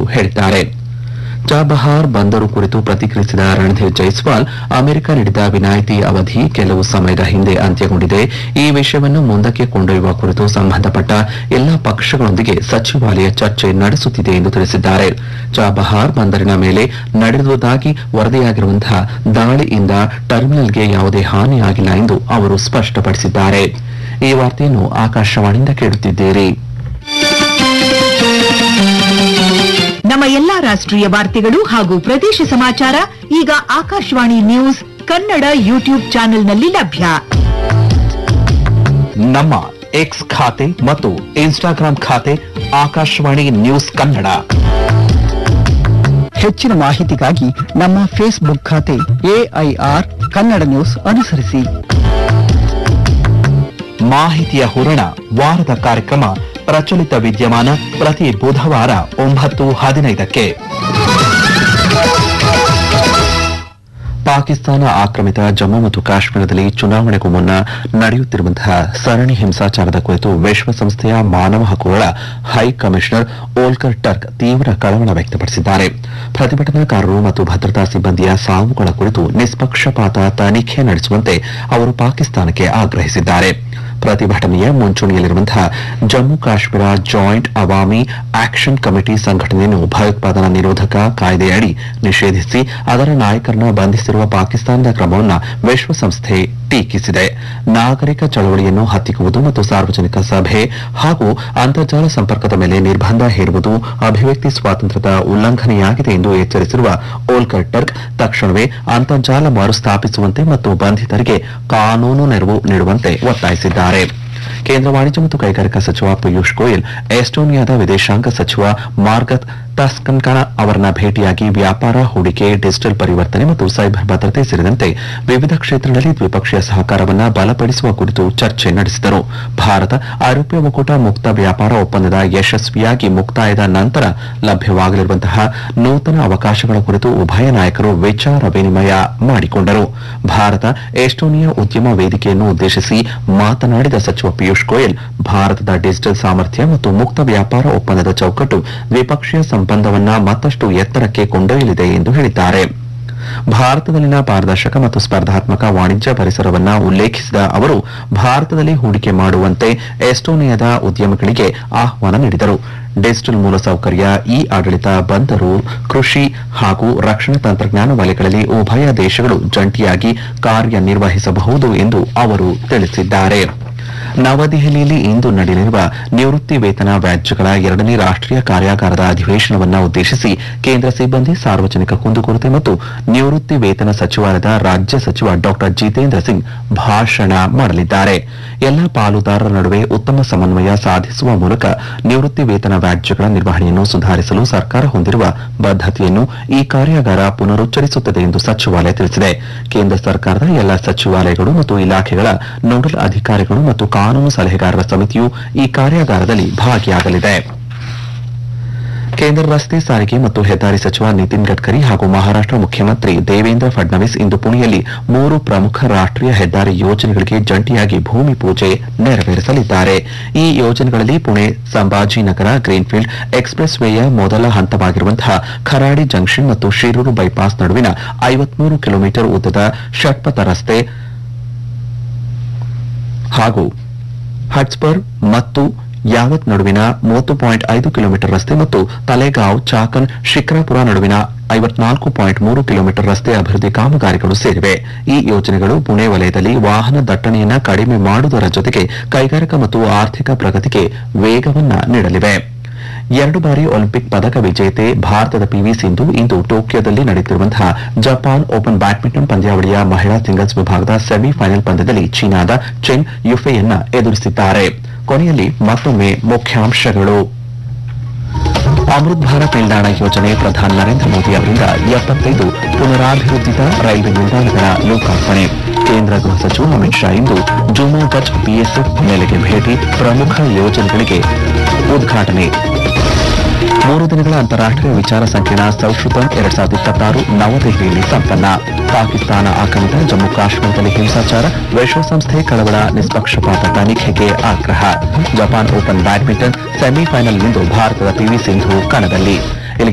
ಹೇಳಿದ್ದಾರೆ ಚಾಬಹಾರ್ ಬಂದರು ಕುರಿತು ಪ್ರತಿಕ್ರಿಯಿಸಿದ ರಣಧೀರ್ ಜೈಸ್ವಾಲ್ ಅಮೆರಿಕ ನೀಡಿದ ವಿನಾಯಿತಿ ಅವಧಿ ಕೆಲವು ಸಮಯದ ಹಿಂದೆ ಅಂತ್ಯಗೊಂಡಿದೆ ಈ ವಿಷಯವನ್ನು ಮುಂದಕ್ಕೆ ಕೊಂಡೊಯ್ಯುವ ಕುರಿತು ಸಂಬಂಧಪಟ್ಟ ಎಲ್ಲಾ ಪಕ್ಷಗಳೊಂದಿಗೆ ಸಚಿವಾಲಯ ಚರ್ಚೆ ನಡೆಸುತ್ತಿದೆ ಎಂದು ತಿಳಿಸಿದ್ದಾರೆ ಚಾಬಹಾರ್ ಬಂದರಿನ ಮೇಲೆ ನಡೆದುದಾಗಿ ವರದಿಯಾಗಿರುವಂತಹ ದಾಳಿಯಿಂದ ಟರ್ಮಿನಲ್ಗೆ ಯಾವುದೇ ಹಾನಿಯಾಗಿಲ್ಲ ಎಂದು ಅವರು ಸ್ಪಷ್ಟಪಡಿಸಿದ್ದಾರೆ ಈ ವಾರ್ತೆಯನ್ನು ಆಕಾಶವಾಣಿಯಿಂದ ಕೇಳುತ್ತಿದ್ದೀರಿ ನಮ್ಮ ಎಲ್ಲಾ ರಾಷ್ಟ್ರೀಯ ವಾರ್ತೆಗಳು ಹಾಗೂ ಪ್ರದೇಶ ಸಮಾಚಾರ ಈಗ ಆಕಾಶವಾಣಿ ನ್ಯೂಸ್ ಕನ್ನಡ ಯೂಟ್ಯೂಬ್ ಚಾನೆಲ್ನಲ್ಲಿ ಲಭ್ಯ ನಮ್ಮ ಎಕ್ಸ್ ಖಾತೆ ಮತ್ತು ಇನ್ಸ್ಟಾಗ್ರಾಂ ಖಾತೆ ಆಕಾಶವಾಣಿ ನ್ಯೂಸ್ ಕನ್ನಡ ಹೆಚ್ಚಿನ ಮಾಹಿತಿಗಾಗಿ ನಮ್ಮ ಫೇಸ್ಬುಕ್ ಖಾತೆ ಎಐಆರ್ ಕನ್ನಡ ನ್ಯೂಸ್ ಅನುಸರಿಸಿ ಮಾಹಿತಿಯ ಹೂರಣ ವಾರದ ಕಾರ್ಯಕ್ರಮ ಪ್ರಚಲಿತ ವಿದ್ಯಮಾನ ಪ್ರತಿ ಬುಧವಾರ ಒಂಬತ್ತು ಹದಿನೈದಕ್ಕೆ ಪಾಕಿಸ್ತಾನ ಆಕ್ರಮಿತ ಜಮ್ಮು ಮತ್ತು ಕಾಶ್ಮೀರದಲ್ಲಿ ಚುನಾವಣೆಗೂ ಮುನ್ನ ನಡೆಯುತ್ತಿರುವಂತಹ ಸರಣಿ ಹಿಂಸಾಚಾರದ ಕುರಿತು ವಿಶ್ವಸಂಸ್ಥೆಯ ಮಾನವ ಹಕ್ಕುಗಳ ಹೈ ಕಮಿಷನರ್ ಓಲ್ಕರ್ ಟರ್ಕ್ ತೀವ್ರ ಕಳವಳ ವ್ಯಕ್ತಪಡಿಸಿದ್ದಾರೆ ಪ್ರತಿಭಟನಾಕಾರರು ಮತ್ತು ಭದ್ರತಾ ಸಿಬ್ಬಂದಿಯ ಸಾವುಗಳ ಕುರಿತು ನಿಷ್ಪಕ್ಷಪಾತ ತನಿಖೆ ನಡೆಸುವಂತೆ ಅವರು ಪಾಕಿಸ್ತಾನಕ್ಕೆ ಆಗ್ರಹಿಸಿದ್ದಾರೆ ಪ್ರತಿಭಟನೆಯ ಮುಂಚೂಣಿಯಲ್ಲಿರುವಂತಹ Jammu Kashmir joint Awami action committee ಸಂಘಟನೆಯನ್ನು ಭಯೋತ್ಪಾದನಾ ನಿರೋಧಕ ಕಾಯ್ದೆಯಡಿ ನಿಷೇಧಿಸಿ ಅದರ ನಾಯಕರನ್ನ ಬಂಧಿಸಿರುವ ಪಾಕಿಸ್ತಾನದ ಕ್ರಮವನ್ನು ವಿಶ್ವಸಂಸ್ಥೆ ಟೀಕಿಸಿದೆ ನಾಗರಿಕ ಚಳವಳಿಯನ್ನು ಹತ್ತಿಕ್ಕುವುದು ಮತ್ತು ಸಾರ್ವಜನಿಕ ಸಭೆ ಹಾಗೂ ಅಂತರ್ಜಾಲ ಸಂಪರ್ಕದ ಮೇಲೆ ನಿರ್ಬಂಧ ಹೇರುವುದು ಅಭಿವ್ಯಕ್ತಿ ಸ್ವಾತಂತ್ರ್ಯದ ಉಲ್ಲಂಘನೆಯಾಗಿದೆ ಎಂದು ಎಚ್ಚರಿಸಿರುವ ಓಲ್ಕರ್ ಟರ್ಕ್ ತಕ್ಷಣವೇ ಅಂತರ್ಜಾಲ ಮರುಸ್ಥಾಪಿಸುವಂತೆ ಮತ್ತು ಬಂಧಿತರಿಗೆ ಕಾನೂನು ನೆರವು ನೀಡುವಂತೆ ಒತ್ತಾಯಿಸಿದ್ದಾರೆ ಕೇಂದ್ರ ವಾಣಿಜ್ಯ ಮತ್ತು ಕೈಗಾರಿಕಾ ಸಚಿವ ಪಿಯೂಷ್ ಗೋಯಲ್ ಎಸ್ಟೋನಿಯಾದ ವಿದೇಶಾಂಗ ಸಚಿವ ಮಾರ್ಗತ್ ಟಸ್ಕನ್ಕನ ಅವರನ್ನ ಭೇಟಿಯಾಗಿ ವ್ಯಾಪಾರ ಹೂಡಿಕೆ ಡಿಜಿಟಲ್ ಪರಿವರ್ತನೆ ಮತ್ತು ಸೈಬರ್ ಭದ್ರತೆ ಸೇರಿದಂತೆ ವಿವಿಧ ಕ್ಷೇತ್ರಗಳಲ್ಲಿ ದ್ವಿಪಕ್ಷೀಯ ಸಹಕಾರವನ್ನ ಬಲಪಡಿಸುವ ಕುರಿತು ಚರ್ಚೆ ನಡೆಸಿದರು ಭಾರತ ಐರೋಪ್ಯ ಒಕ್ಕೂಟ ಮುಕ್ತ ವ್ಯಾಪಾರ ಒಪ್ಪಂದದ ಯಶಸ್ವಿಯಾಗಿ ಮುಕ್ತಾಯದ ನಂತರ ಲಭ್ಯವಾಗಲಿರುವಂತಹ ನೂತನ ಅವಕಾಶಗಳ ಕುರಿತು ಉಭಯ ನಾಯಕರು ವಿಚಾರ ವಿನಿಮಯ ಮಾಡಿಕೊಂಡರು ಭಾರತ ಎಸ್ಟೋನಿಯಾ ಉದ್ಯಮ ವೇದಿಕೆಯನ್ನು ಉದ್ದೇಶಿಸಿ ಮಾತನಾಡಿದ ಸಚಿವ ಪಿಯೂಷ್ ಗೋಯಲ್ ಭಾರತದ ಡಿಜಿಟಲ್ ಸಾಮರ್ಥ್ಯ ಮತ್ತು ಮುಕ್ತ ವ್ಯಾಪಾರ ಒಪ್ಪಂದದ ಚೌಕಟ್ಟು ದ್ವಿಪಕ್ಷೀಯ ಸಂಬಂಧವನ್ನ ಮತ್ತಷ್ಟು ಎತ್ತರಕ್ಕೆ ಕೊಂಡೊಯ್ಯಲಿದೆ ಎಂದು ಹೇಳಿದ್ದಾರೆ ಭಾರತದಲ್ಲಿನ ಪಾರದರ್ಶಕ ಮತ್ತು ಸ್ಪರ್ಧಾತ್ಮಕ ವಾಣಿಜ್ಯ ಪರಿಸರವನ್ನ ಉಲ್ಲೇಖಿಸಿದ ಅವರು ಭಾರತದಲ್ಲಿ ಹೂಡಿಕೆ ಮಾಡುವಂತೆ ಎಸ್ಟೋನಿಯಾದ ಉದ್ಯಮಿಗಳಿಗೆ ಆಹ್ವಾನ ನೀಡಿದರು ಡಿಜಿಟಲ್ ಮೂಲಸೌಕರ್ಯ ಇ ಆಡಳಿತ ಬಂದರು ಕೃಷಿ ಹಾಗೂ ರಕ್ಷಣಾ ತಂತ್ರಜ್ಞಾನ ವಲಯಗಳಲ್ಲಿ ಉಭಯ ದೇಶಗಳು ಜಂಟಿಯಾಗಿ ಕಾರ್ಯನಿರ್ವಹಿಸಬಹುದು ಎಂದು ಅವರು ತಿಳಿಸಿದ್ದಾರೆ ನವದೆಹಲಿಯಲ್ಲಿ ಇಂದು ನಡೆಯಲಿರುವ ನಿವೃತ್ತಿ ವೇತನ ವ್ಯಾಜ್ಯಗಳ ಎರಡನೇ ರಾಷ್ಟ್ರೀಯ ಕಾರ್ಯಾಗಾರದ ಅಧಿವೇಶನವನ್ನ ಉದ್ದೇಶಿಸಿ ಕೇಂದ್ರ ಸಿಬ್ಬಂದಿ ಸಾರ್ವಜನಿಕ ಕುಂದುಕೊರತೆ ಮತ್ತು ನಿವೃತ್ತಿ ವೇತನ ಸಚಿವಾಲಯದ ರಾಜ್ಯ ಸಚಿವ ಡಾಕ್ಟರ್ ಜಿತೇಂದ್ರ ಸಿಂಗ್ ಭಾಷಣ ಮಾಡಲಿದ್ದಾರೆ ಎಲ್ಲ ಪಾಲುದಾರರ ನಡುವೆ ಉತ್ತಮ ಸಮನ್ವಯ ಸಾಧಿಸುವ ಮೂಲಕ ನಿವೃತ್ತಿ ವೇತನ ವ್ಯಾಜ್ಯಗಳ ನಿರ್ವಹಣೆಯನ್ನು ಸುಧಾರಿಸಲು ಸರ್ಕಾರ ಹೊಂದಿರುವ ಬದ್ಧತೆಯನ್ನು ಈ ಕಾರ್ಯಾಗಾರ ಪುನರುಚ್ಚರಿಸುತ್ತದೆ ಎಂದು ಸಚಿವಾಲಯ ತಿಳಿಸಿದೆ ಕೇಂದ್ರ ಸರ್ಕಾರದ ಎಲ್ಲ ಸಚಿವಾಲಯಗಳು ಮತ್ತು ಇಲಾಖೆಗಳ ನೋಡಲ್ ಅಧಿಕಾರಿಗಳು ಮತ್ತು ಕಾನೂನು ಸಲಹೆಗಾರರ ಸಮಿತಿಯು ಈ ಕಾರ್ಯಾಗಾರದಲ್ಲಿ ಭಾಗಿಯಾಗಲಿದೆ ಕೇಂದ್ರ ರಸ್ತೆ ಸಾರಿಗೆ ಮತ್ತು ಹೆದ್ದಾರಿ ಸಚಿವ ನಿತಿನ್ ಗಡ್ಕರಿ ಹಾಗೂ ಮಹಾರಾಷ್ಟ್ರ ಮುಖ್ಯಮಂತ್ರಿ ದೇವೇಂದ್ರ ಫಡ್ನವೀಸ್ ಇಂದು ಪುಣೆಯಲ್ಲಿ ಮೂರು ಪ್ರಮುಖ ರಾಷ್ಟ್ರೀಯ ಹೆದ್ದಾರಿ ಯೋಜನೆಗಳಿಗೆ ಜಂಟಿಯಾಗಿ ಭೂಮಿ ಪೂಜೆ ನೆರವೇರಿಸಲಿದ್ದಾರೆ ಈ ಯೋಜನೆಗಳಲ್ಲಿ ಪುಣೆ ಸಂಭಾಜಿನಗರ ಗ್ರೀನ್ಫೀಲ್ಡ್ ಎಕ್ಸ್ಪ್ರೆಸ್ ವೇಯ ಮೊದಲ ಹಂತವಾಗಿರುವಂತಹ ಖರಾಡಿ ಜಂಕ್ಷನ್ ಮತ್ತು ಶಿರೂರು ಬೈಪಾಸ್ ನಡುವಿನ ಐವತ್ಮೂರು ಕಿಲೋಮೀಟರ್ ಉದ್ದದ ಷಟ್ಪಥ ರಸ್ತೆ ಹಾಗೂ ಹಟ್ಸ್ಪರ್ ಮತ್ತು ಯಾವತ್ ನಡುವಿನ ಮೂವತ್ತು ಪಾಯಿಂಟ್ ಐದು ಕಿಲೋಮೀಟರ್ ರಸ್ತೆ ಮತ್ತು ತಲೆಗಾಂವ್ ಚಾಕನ್ ಶಿಕ್ರಾಪುರ ನಡುವಿನ ಐವತ್ನಾಲ್ಕು ಪಾಯಿಂಟ್ ಮೂರು ಕಿಲೋಮೀಟರ್ ರಸ್ತೆ ಅಭಿವೃದ್ಧಿ ಕಾಮಗಾರಿಗಳು ಸೇರಿವೆ ಈ ಯೋಜನೆಗಳು ಪುಣೆ ವಲಯದಲ್ಲಿ ವಾಹನ ದಟ್ಟಣೆಯನ್ನ ಕಡಿಮೆ ಮಾಡುವುದರ ಜೊತೆಗೆ ಕೈಗಾರಿಕಾ ಮತ್ತು ಆರ್ಥಿಕ ಪ್ರಗತಿಗೆ ವೇಗವನ್ನ ನೀಡಲಿವೆ ಎರಡು ಬಾರಿ ಒಲಿಂಪಿಕ್ ಪದಕ ವಿಜೇತೆ ಭಾರತದ ಪಿವಿ ಸಿಂಧು ಇಂದು ಟೋಕಿಯೋದಲ್ಲಿ ನಡೆಯುತ್ತಿರುವಂತಹ ಜಪಾನ್ ಓಪನ್ ಬ್ಯಾಡ್ಮಿಂಟನ್ ಪಂದ್ಯಾವಳಿಯ ಮಹಿಳಾ ಸಿಂಗಲ್ಸ್ ವಿಭಾಗದ ಸೆಮಿಫೈನಲ್ ಪಂದ್ಯದಲ್ಲಿ ಚೀನಾದ ಚೆನ್ ಯುಫೆಯನ್ನ ಎದುರಿಸಿದ್ದಾರೆ ಕೊನೆಯಲ್ಲಿ ಮತ್ತೊಮ್ಮೆ ಮುಖ್ಯಾಂಶಗಳು ಅಮೃತ್ ಭಾರತ್ ನಿಲ್ದಾಣ ಯೋಜನೆ ಪ್ರಧಾನಿ ನರೇಂದ್ರ ಮೋದಿ ಅವರಿಂದ ಎಪ್ಪತ್ತೈದು ಪುನರಾಭಿವೃದ್ಧಿತ ರೈಲ್ವೆ ನಿಲ್ದಾಣಗಳ ಲೋಕಾರ್ಪಣೆ ಕೇಂದ್ರ ಗೃಹ ಸಚಿವ ಅಮಿತ್ ಶಾ ಇಂದು ಜುನಾಗಢ್ ಬಿಎಸ್ಎಫ್ ನೆಲೆಗೆ ಭೇಟಿ ಪ್ರಮುಖ ಯೋಜನೆಗಳಿಗೆ ಉದ್ಘಾಟನೆ ಮೂರು ದಿನಗಳ ಅಂತಾರಾಷ್ಟ್ರೀಯ ವಿಚಾರ ಸಂಕಿರಣ ಸೌಶ್ರುತಂ ಎರಡ್ ಸಾವಿರದ ಇಪ್ಪತ್ತಾರು ನವದೆಹಲಿಯಲ್ಲಿ ಸಂಪನ್ನ ಪಾಕಿಸ್ತಾನ ಆಕ್ರಮಿತ ಜಮ್ಮು ಕಾಶ್ಮೀರದಲ್ಲಿ ಹಿಂಸಾಚಾರ ವಿಶ್ವಸಂಸ್ಥೆ ಕಳವಳ ನಿಷ್ಪಕ್ಷಪಾತ ತನಿಖೆಗೆ ಆಗ್ರಹ ಜಪಾನ್ ಓಪನ್ ಬ್ಯಾಡ್ಮಿಂಟನ್ ಸೆಮಿಫೈನಲ್ನಿಂದು ಭಾರತದ ಪಿವಿ ಸಿಂಧು ಕಣದಲ್ಲಿ